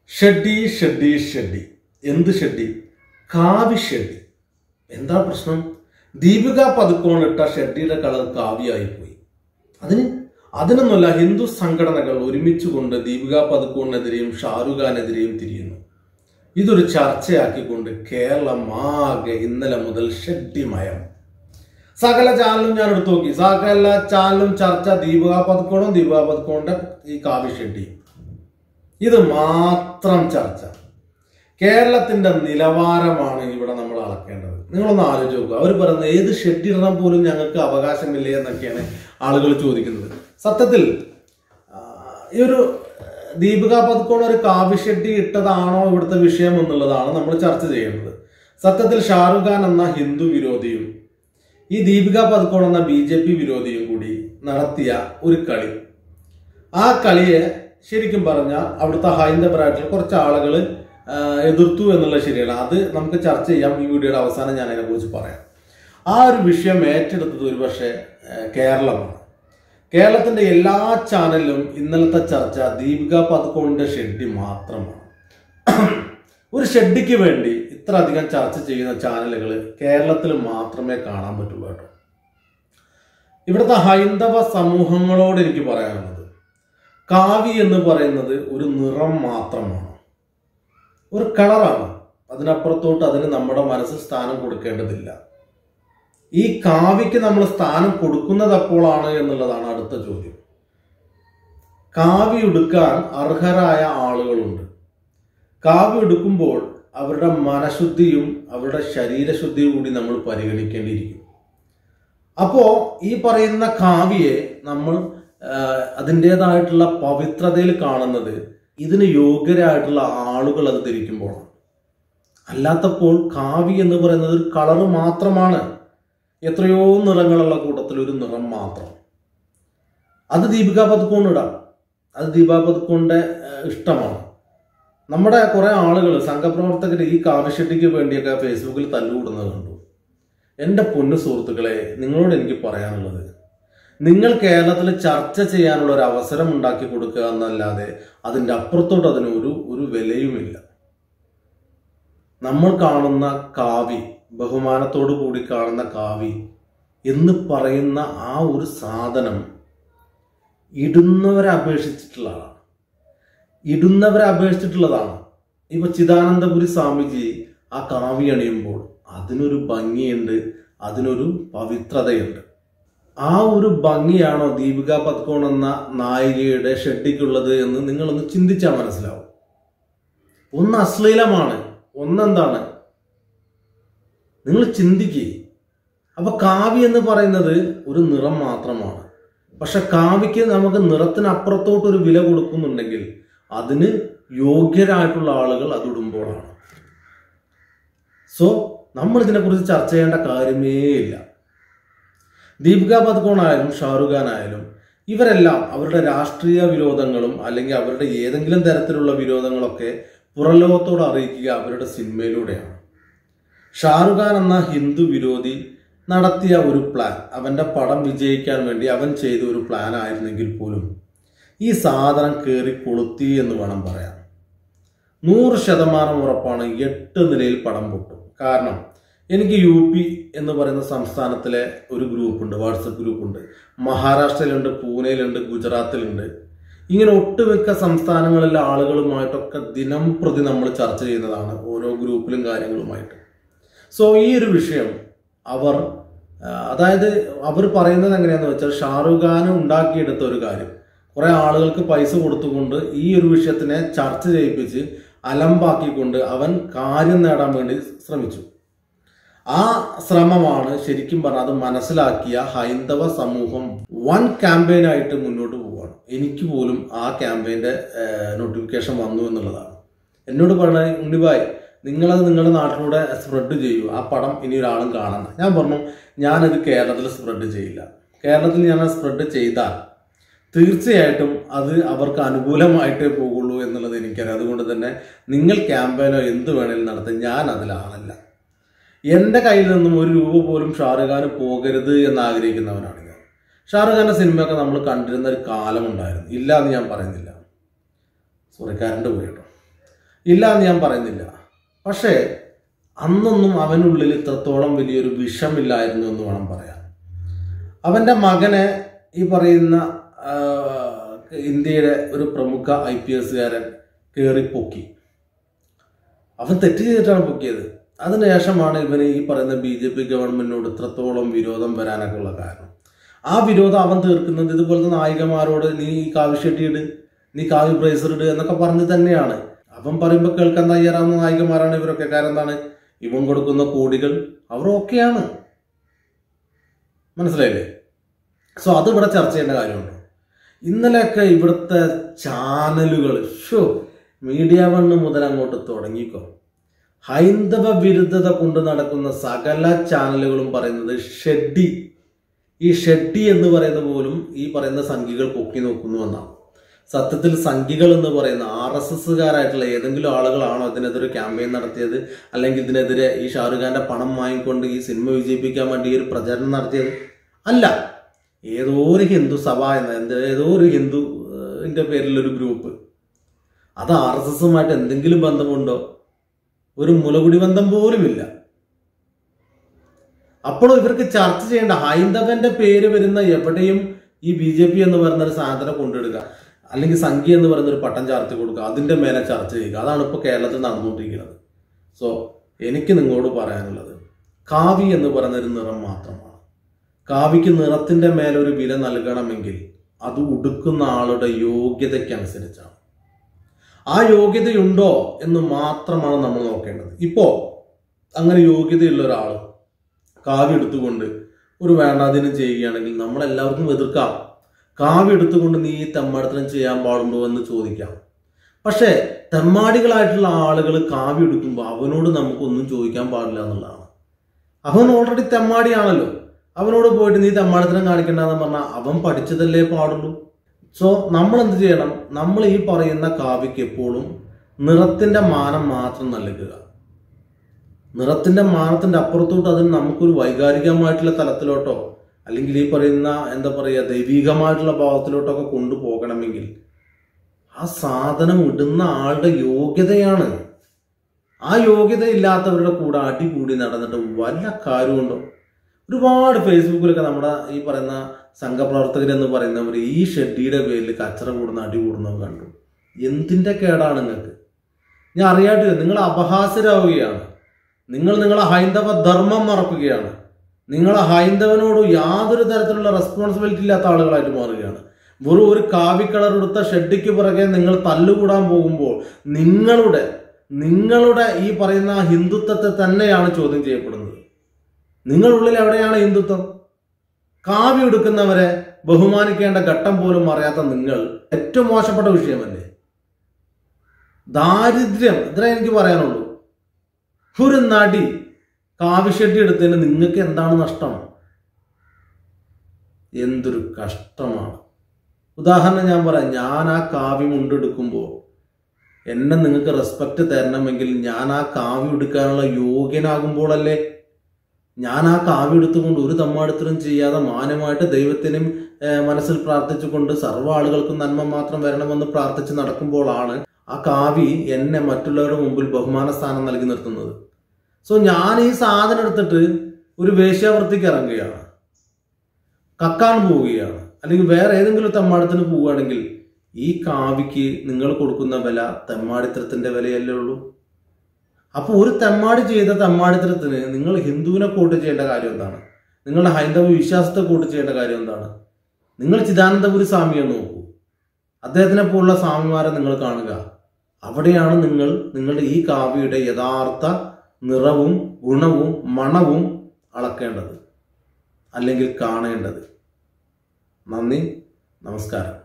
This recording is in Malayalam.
ഷെഡി ഷെഡി ഷെഡി എന്ത് ഷെഡി കാവി ഷെഡി എന്താ പ്രശ്നം ദീപിക പതുക്കോൺ ഇട്ട ഷെഡിയുടെ കളർ കാവിയായി പോയി അതിന് അതിനൊന്നുമല്ല ഹിന്ദു സംഘടനകൾ ഒരുമിച്ച് കൊണ്ട് ദീപിക പതുക്കോണിനെതിരെയും ഷാറുഖ് ഖാനെതിരെയും തിരിയുന്നു ഇതൊരു ചർച്ചയാക്കിക്കൊണ്ട് കേരളം ആകെ ഇന്നലെ മുതൽ ഷെഡിമയം സകല ചാനലും ഞാൻ എടുത്തു നോക്കി സകല ചാനലും ചർച്ച ദീപിക പതുക്കോണും ദീപിക പതുക്കോണിന്റെ ഈ കാവി ഷെഡി ഇത് മാത്രം ചർച്ച കേരളത്തിന്റെ നിലവാരമാണ് ഇവിടെ നമ്മൾ അളക്കേണ്ടത് നിങ്ങളൊന്ന് ആലോചിച്ച് നോക്കുക അവർ പറയുന്നത് ഏത് ഷെഡ് ഇടണം പോലും ഞങ്ങൾക്ക് അവകാശമില്ലേ എന്നൊക്കെയാണ് ആളുകൾ ചോദിക്കുന്നത് സത്യത്തിൽ ആ, ഈ ഒരു ദീപിക പതുക്കോൺ ഒരു കാവ്യ ഷെഡ്ഡി ഇട്ടതാണോ ഇവിടുത്തെ വിഷയം എന്നുള്ളതാണ് നമ്മൾ ചർച്ച ചെയ്യേണ്ടത് സത്യത്തിൽ ഷാറുഖ് ഖാൻ എന്ന ഹിന്ദു വിരോധിയും ഈ ദീപിക പതുക്കോൺ എന്ന ബി ജെ പി വിരോധിയും കൂടി നടത്തിയ ഒരു കളി ആ കളിയെ ശരിക്കും പറഞ്ഞാൽ അവിടുത്തെ ഹൈന്ദവരായിട്ടുള്ള കുറച്ച് ആളുകൾ എതിർത്തു എന്നുള്ളത് ശരിയാണ് അത് നമുക്ക് ചർച്ച ചെയ്യാം ഈ വീഡിയോയുടെ അവസാനം ഞാൻ അതിനെക്കുറിച്ച് പറയാം ആ ഒരു വിഷയം ഏറ്റെടുത്തത് ഒരുപക്ഷെ ആ, കേരളമാണ് കേരളത്തിന്റെ എല്ലാ ചാനലിലും ഇന്നലത്തെ ചർച്ച ദീപിക പതുക്കോണിന്റെ ഷെഡ്ഡി മാത്രമാണ് ഒരു ഷെഡ്ഡിക്ക് വേണ്ടി ഇത്ര അധികം ചർച്ച ചെയ്യുന്ന ചാനലുകൾ കേരളത്തിൽ മാത്രമേ കാണാൻ പറ്റുള്ളൂ കേട്ടോ ഇവിടുത്തെ ഹൈന്ദവ സമൂഹങ്ങളോട് എനിക്ക് പറയാനുള്ളത് കാവി എന്ന് പറയുന്നത് ഒരു നിറം മാത്രമാണ് ഒരു കളറാണ് അതിനപ്പുറത്തോട്ട് അതിന് നമ്മുടെ മനസ്സിൽ സ്ഥാനം കൊടുക്കേണ്ടതില്ല ഈ കാവിക്ക് നമ്മൾ സ്ഥാനം കൊടുക്കുന്നത് എപ്പോഴാണ് എന്നുള്ളതാണ് അടുത്ത ചോദ്യം കാവി ഉടുക്കാൻ അർഹരായ ആളുകളുണ്ട് കാവി ഉടുക്കുമ്പോൾ അവരുടെ മനഃശുദ്ധിയും അവരുടെ ശരീരശുദ്ധിയും കൂടി നമ്മൾ പരിഗണിക്കേണ്ടിയിരിക്കും അപ്പോ ഈ പറയുന്ന കാവ്യെ നമ്മൾ ആ, അതിൻ്റെതായിട്ടുള്ള പവിത്രതയിൽ കാണുന്നത് ഇതിന് യോഗ്യരായിട്ടുള്ള ആളുകൾ അത് ധരിക്കുമ്പോഴാണ് അല്ലാത്തപ്പോൾ കാവി എന്ന് പറയുന്നത് ഒരു കളറ് മാത്രമാണ് എത്രയോ നിറങ്ങളുള്ള കൂട്ടത്തിൽ ഒരു നിറം മാത്രം അത് ദീപിക പതുക്കോൺ ഇടാം അത് ദീപിക പതുക്കോണിന്റെ ആ, ഇഷ്ടമാണ് നമ്മുടെ കുറെ ആളുകൾ സംഘപ്രവർത്തകർ ഈ കാവ്യഷെട്ടിക്ക് വേണ്ടിയൊക്കെ ഫേസ്ബുക്കിൽ തല്ലുകൂടുന്നത് കണ്ടു എൻ്റെ പൊന്നു സുഹൃത്തുക്കളെ നിങ്ങളോട് എനിക്ക് പറയാനുള്ളത് നിങ്ങൾ കേരളത്തിൽ ചർച്ച ചെയ്യാനുള്ള ഒരു അവസരം ഉണ്ടാക്കി കൊടുക്കുക എന്നല്ലാതെ അതിൻ്റെ അപ്പുറത്തോട്ട് അതിന് ഒരു ഒരു വിലയുമില്ല നമ്മൾ കാണുന്ന കാവി ബഹുമാനത്തോടു കൂടി കാണുന്ന കാവി എന്ന് പറയുന്ന ആ ഒരു സാധനം ഇടുന്നവരെ അപേക്ഷിച്ചിട്ടുള്ളതാണ് ഇടുന്നവരെ അപേക്ഷിച്ചിട്ടുള്ളതാണ് ഇപ്പൊ ചിദാനന്ദപുരി സ്വാമിജി ആ കാവി അണിയുമ്പോൾ അതിനൊരു ഭംഗിയുണ്ട് അതിനൊരു പവിത്രതയുണ്ട് ആ ഒരു ഭംഗിയാണോ ദീപിക പത്കോൺ എന്ന നായികയുടെ ഷെഡിക്കുള്ളത് എന്ന് നിങ്ങളൊന്ന് ചിന്തിച്ചാൽ മനസ്സിലാവും ഒന്ന് അശ്ലീലമാണ് ഒന്നെന്താണ് നിങ്ങൾ ചിന്തിക്കുക അപ്പൊ കാവി എന്ന് പറയുന്നത് ഒരു നിറം മാത്രമാണ് പക്ഷെ കാവിക്ക് നമുക്ക് നിറത്തിനപ്പുറത്തോട്ട് ഒരു വില കൊടുക്കുന്നുണ്ടെങ്കിൽ അതിന് യോഗ്യരായിട്ടുള്ള ആളുകൾ അതിടുമ്പോഴാണ് സോ നമ്മൾ ഇതിനെക്കുറിച്ച് ചർച്ച ചെയ്യേണ്ട കാര്യമേ ഇല്ല ദീപിക പതുക്കോൺ ആയാലും ഷാറുഖ് ഖാൻ ആയാലും ഇവരെല്ലാം അവരുടെ രാഷ്ട്രീയ വിരോധങ്ങളും അല്ലെങ്കിൽ അവരുടെ ഏതെങ്കിലും തരത്തിലുള്ള വിരോധങ്ങളൊക്കെ പുറംലോകത്തോട് അറിയിക്കുക അവരുടെ സിനിമയിലൂടെയാണ് ഷാറുഖ് ഖാൻ എന്ന ഹിന്ദു വിരോധി നടത്തിയ ഒരു പ്ലാൻ അവന്റെ പടം വിജയിക്കാൻ വേണ്ടി അവൻ ചെയ്ത ഒരു പ്ലാൻ ആയിരുന്നെങ്കിൽ പോലും ഈ സാധനം കയറി കൊളുത്തി എന്ന് വേണം പറയാൻ നൂറ് ശതമാനം ഉറപ്പാണ് എട്ട് നിലയിൽ പടം പൊട്ടും കാരണം എനിക്ക് യു പി എന്ന് പറയുന്ന സംസ്ഥാനത്തിലെ ഒരു ഗ്രൂപ്പുണ്ട് വാട്സപ്പ് ഗ്രൂപ്പുണ്ട് മഹാരാഷ്ട്രയിലുണ്ട് പൂനെയിലുണ്ട് ഗുജറാത്തിലുണ്ട് ഇങ്ങനെ ഒട്ടുമിക്ക സംസ്ഥാനങ്ങളിലെ ആളുകളുമായിട്ടൊക്കെ ദിനം പ്രതി നമ്മൾ ചർച്ച ചെയ്യുന്നതാണ് ഓരോ ഗ്രൂപ്പിലും കാര്യങ്ങളുമായിട്ട് സോ ഈ ഒരു വിഷയം അവർ ആ, അതായത് അവർ പറയുന്നത് എങ്ങനെയാന്ന് വെച്ചാൽ ഷാറുഖ് ഖാൻ ഉണ്ടാക്കിയെടുത്ത ഒരു കാര്യം കുറെ ആളുകൾക്ക് പൈസ കൊടുത്തുകൊണ്ട് ഈ ഒരു വിഷയത്തിനെ ചർച്ച ചെയ്യിപ്പിച്ച് അലമ്പാക്കിക്കൊണ്ട് അവൻ കാര്യം നേടാൻ വേണ്ടി ശ്രമിച്ചു ആ ശ്രമമാണ് ശരിക്കും പറഞ്ഞാൽ അത് മനസ്സിലാക്കിയ ഹൈന്ദവ സമൂഹം വൺ ക്യാമ്പയിനായിട്ട് മുന്നോട്ട് പോവുകയാണ് എനിക്ക് പോലും ആ ക്യാമ്പയിന്റെ നോട്ടിഫിക്കേഷൻ വന്നു എന്നുള്ളതാണ് എന്നോട് പറഞ്ഞ ഉണ്ണിബായ് നിങ്ങളത് നിങ്ങളുടെ നാട്ടിലൂടെ സ്പ്രെഡ് ചെയ്യൂ ആ പടം ഇനി ഒരാളും കാണണ്ട ഞാൻ പറഞ്ഞു ഞാനത് കേരളത്തിൽ സ്പ്രെഡ് ചെയ്യില്ല കേരളത്തിൽ ഞാൻ സ്പ്രെഡ് ചെയ്താൽ തീർച്ചയായിട്ടും അത് അവർക്ക് അനുകൂലമായിട്ടേ പോകുള്ളൂ എന്നുള്ളത് എനിക്കറിയാം അതുകൊണ്ട് തന്നെ നിങ്ങൾ ക്യാമ്പയിനോ എന്ത് വേണേലും നടത്തി ഞാൻ അതിലാളല്ല എൻ്റെ കയ്യിൽ നിന്നും ഒരു രൂപ പോലും ഷാറുഖ് ഖാന് പോകരുത് എന്ന് ആഗ്രഹിക്കുന്നവനാണ് ഞാൻ ഷാറുഖ് ഖാന്റെ സിനിമയൊക്കെ നമ്മൾ കണ്ടിരുന്ന ഒരു കാലമുണ്ടായിരുന്നു ഇല്ല എന്ന് ഞാൻ പറയുന്നില്ല സോറി കറണ്ട് പോയി കേട്ടോ ഇല്ല എന്ന് ഞാൻ പറയുന്നില്ല പക്ഷേ അന്നൊന്നും അവനുള്ളിൽ ഇത്രത്തോളം വലിയൊരു വിഷമില്ലായിരുന്നു എന്ന് വേണം പറയാൻ അവൻ്റെ മകനെ ഈ പറയുന്ന ആ, ഇന്ത്യയുടെ ഒരു പ്രമുഖ ഐ പി എസുകാരൻ കയറി പൊക്കി അവൻ തെറ്റ് ചെയ്തിട്ടാണ് പൊക്കിയത് അതിനുശേഷമാണ് ഇവന് ഈ പറയുന്ന ബി ജെ പി ഗവൺമെന്റിനോട് ഇത്രത്തോളം വിരോധം വരാനൊക്കെ ഉള്ള കാരണം ആ വിരോധം അവൻ തീർക്കുന്നത് ഇതുപോലത്തെ നായികമാരോട് നീ ഈ കാവ്യ ഷെട്ടി ഇട് നീ കാവ്യ ബ്രേസർ ഇട് എന്നൊക്കെ പറഞ്ഞ് തന്നെയാണ് അവൻ പറയുമ്പോൾ കേൾക്കാൻ തയ്യാറാവുന്ന നായികമാരാണ് ഇവരൊക്കെ കാരണം എന്താണ് ഇവൻ കൊടുക്കുന്ന കോടികൾ അവർ ഓക്കെയാണ് മനസ്സിലായില്ലേ സോ അത് ഇവിടെ ചർച്ച ചെയ്യേണ്ട കാര്യമുണ്ടോ ഇന്നലെയൊക്കെ ഇവിടുത്തെ ചാനലുകൾ ഷോ മീഡിയ വണ്ണ് മുതൽ അങ്ങോട്ട് തുടങ്ങിക്കോ ഹൈന്ദവ വിരുദ്ധത കൊണ്ട് നടക്കുന്ന സകല ചാനലുകളും പറയുന്നത് ഷെഡ്ഡി ഈ ഷെഡ്ഡി എന്ന് പറയുന്ന പോലും ഈ പറയുന്ന സംഖ്യകൾ പൊക്കി നോക്കുന്നു എന്നാണ് സത്യത്തിൽ സംഖ്യകൾ എന്ന് പറയുന്ന ആർ എസ് എസ്സുകാരായിട്ടുള്ള ഏതെങ്കിലും ആളുകളാണോ ഇതിനെതിരെ ക്യാമ്പയിൻ നടത്തിയത് അല്ലെങ്കിൽ ഇതിനെതിരെ ഈ ഷാറുഖ് ഖാന്റെ പണം വാങ്ങിക്കൊണ്ട് ഈ സിനിമ വിജയിപ്പിക്കാൻ വേണ്ടി ഈ ഒരു പ്രചരണം നടത്തിയത് അല്ല ഏതോ ഒരു ഹിന്ദു സഭ എന്ന എന്ത് ഏതോ ഒരു ഹിന്ദു ന്റെ പേരിലൊരു ഗ്രൂപ്പ് അത് ആർ എസ് എസുമായിട്ട് എന്തെങ്കിലും ബന്ധമുണ്ടോ ഒരു മുലകുടി ബന്ധം പോലുമില്ല അപ്പോഴും ഇവർക്ക് ചർച്ച ചെയ്യേണ്ട ഹൈന്ദവന്റെ പേര് വരുന്ന എവിടെയും ഈ ബി ജെ പി എന്ന് പറയുന്ന ഒരു സാധനം കൊണ്ടെടുക്കുക അല്ലെങ്കിൽ സംഖ്യ എന്ന് പറയുന്ന ഒരു പട്ടം ചാർത്തി കൊടുക്കുക അതിന്റെ മേലെ ചർച്ച ചെയ്യുക അതാണ് ഇപ്പോൾ കേരളത്തിൽ നടന്നുകൊണ്ടിരിക്കുന്നത് സോ എനിക്ക് നിങ്ങളോട് പറയാനുള്ളത് കാവി എന്ന് പറയുന്ന ഒരു നിറം മാത്രമാണ് കാവിക്ക് നിറത്തിന്റെ മേലെ ഒരു വില നൽകണമെങ്കിൽ അത് ഉടുക്കുന്ന ആളുടെ യോഗ്യതയ്ക്കനുസരിച്ചാണ് ആ യോഗ്യതയുണ്ടോ എന്ന് മാത്രമാണ് നമ്മൾ നോക്കേണ്ടത് ഇപ്പോ അങ്ങനെ യോഗ്യതയുള്ള ഒരാൾ കാവ്യ എടുത്തുകൊണ്ട് ഒരു വേണ്ടാതിനും ചെയ്യുകയാണെങ്കിൽ നമ്മളെല്ലാവർക്കും എതിർക്കാം കാവ്യ എടുത്തുകൊണ്ട് നീ ഈ തെമ്മാടത്തിനും ചെയ്യാൻ പാടുണ്ടോ എന്ന് ചോദിക്കാം പക്ഷേ തെമ്മാടികളായിട്ടുള്ള ആളുകൾ കാവ്യ എടുക്കുമ്പോൾ അവനോട് നമുക്കൊന്നും ചോദിക്കാൻ പാടില്ല എന്നുള്ളതാണ് അവൻ ഓൾറെഡി തെമ്മാടിയാണല്ലോ അവനോട് പോയിട്ട് നീ തെമ്മാടത്തിനും കാണിക്കണ്ടെന്ന് പറഞ്ഞാൽ അവൻ പഠിച്ചതല്ലേ പാടുള്ളൂ സോ നമ്മൾ എന്ത് ചെയ്യണം നമ്മൾ ഈ പറയുന്ന കാവ്യക്ക് എപ്പോഴും നിറത്തിന്റെ മാനം മാത്രം നൽകുക നിറത്തിന്റെ മാനത്തിന്റെ അപ്പുറത്തോട്ട് അതിന് നമുക്കൊരു വൈകാരികമായിട്ടുള്ള തലത്തിലോട്ടോ അല്ലെങ്കിൽ ഈ പറയുന്ന എന്താ പറയുക ദൈവികമായിട്ടുള്ള ഭാവത്തിലോട്ടൊക്കെ കൊണ്ടുപോകണമെങ്കിൽ ആ സാധനം ഇടുന്ന ആളുടെ യോഗ്യതയാണ് ആ യോഗ്യത ഇല്ലാത്തവരുടെ കൂടെ അടികൂടി നടന്നിട്ട് വല്ല കാര്യമുണ്ടോ ഒരുപാട് ഫേസ്ബുക്കിലൊക്കെ നമ്മുടെ ഈ പറയുന്ന സംഘപ്രവർത്തകരെന്ന് പറയുന്നവർ ഈ ഷെഡിയുടെ പേരിൽ കച്ചറ കൂടുന്ന അടി കൂടുന്നവർ കണ്ടു എന്തിന്റെ കേടാണ് നിങ്ങൾക്ക് ഞാൻ അറിയാട്ടില്ല നിങ്ങൾ അപഹാസ്യരാവുകയാണ് നിങ്ങൾ നിങ്ങളെ ഹൈന്ദവ ധർമ്മം മറക്കുകയാണ് നിങ്ങൾ ഹൈന്ദവനോട് യാതൊരു തരത്തിലുള്ള റെസ്പോൺസിബിലിറ്റി ഇല്ലാത്ത ആളുകളായിട്ട് മാറുകയാണ് വെറും ഒരു കാവി കളർ എടുത്ത ഷെഡിക്ക് പുറകെ നിങ്ങൾ തല്ലുകൂടാൻ പോകുമ്പോൾ നിങ്ങളുടെ നിങ്ങളുടെ ഈ പറയുന്ന ഹിന്ദുത്വത്തെ തന്നെയാണ് ചോദ്യം ചെയ്യപ്പെടുന്നത് നിങ്ങളുള്ളിൽ എവിടെയാണ് ഹിന്ദുത്വം കാവി എടുക്കുന്നവരെ ബഹുമാനിക്കേണ്ട ഘട്ടം പോലും അറിയാത്ത നിങ്ങൾ ഏറ്റവും മോശപ്പെട്ട വിഷയമല്ലേ ദാരിദ്ര്യം ഇത്രേ എനിക്ക് പറയാനുള്ളൂ ഒരു നടി കാവിഷെട്ടി എടുത്തതിന് നിങ്ങൾക്ക് എന്താണ് നഷ്ടം എന്തൊരു കഷ്ടമാണ് ഉദാഹരണം ഞാൻ പറയാം ഞാൻ ആ കാവ്യം ഉണ്ടെടുക്കുമ്പോൾ എന്നെ നിങ്ങൾക്ക് റെസ്പെക്ട് തരണമെങ്കിൽ ഞാൻ ആ കാവ്യം എടുക്കാനുള്ള യോഗ്യനാകുമ്പോഴല്ലേ ഞാൻ ആ കാവ്യം എടുത്തുകൊണ്ട് ഒരു തമ്മാടുത്തരും ചെയ്യാതെ മാന്യമായിട്ട് ദൈവത്തിനും ഏഹ്, മനസ്സിൽ പ്രാർത്ഥിച്ചുകൊണ്ട് സർവ്വ ആളുകൾക്കും നന്മ മാത്രം വരണമെന്ന് പ്രാർത്ഥിച്ച് നടക്കുമ്പോഴാണ് ആ കാവി എന്നെ മറ്റുള്ളവരുടെ മുമ്പിൽ ബഹുമാന സ്ഥാനം നൽകി നിർത്തുന്നത് സോ ഞാൻ ഈ സാധനം എടുത്തിട്ട് ഒരു വേശ്യാവൃത്തിക്ക് ഇറങ്ങുകയാണ് കക്കാൻ പോവുകയാണ് അല്ലെങ്കിൽ വേറെ ഏതെങ്കിലും തെമ്മാടത്തിന് പോവുകയാണെങ്കിൽ ഈ കാവിക്ക് നിങ്ങൾ കൊടുക്കുന്ന വില തെമ്മാടിത്തരത്തിന്റെ വിലയല്ലേ ഉള്ളൂ അപ്പോൾ ഒരു തെമ്മാടി ചെയ്ത തെമ്മാടിത്തരത്തിന് നിങ്ങൾ ഹിന്ദുവിനെ കൂട്ട് ചെയ്യേണ്ട കാര്യം എന്താണ് നിങ്ങളുടെ ഹൈന്ദവ വിശ്വാസത്തെ കൂട്ട് ചെയ്യേണ്ട കാര്യം എന്താണ് നിങ്ങൾ ചിദാനന്ദപുരി സ്വാമിയെ നോക്കൂ അദ്ദേഹത്തിനെ പോലുള്ള സ്വാമിമാരെ നിങ്ങൾ കാണുക അവിടെയാണ് നിങ്ങൾ നിങ്ങളുടെ ഈ കാവ്യയുടെ യഥാർത്ഥ നിറവും ഗുണവും മണവും അളക്കേണ്ടത് അല്ലെങ്കിൽ കാണേണ്ടത് നന്ദി നമസ്കാരം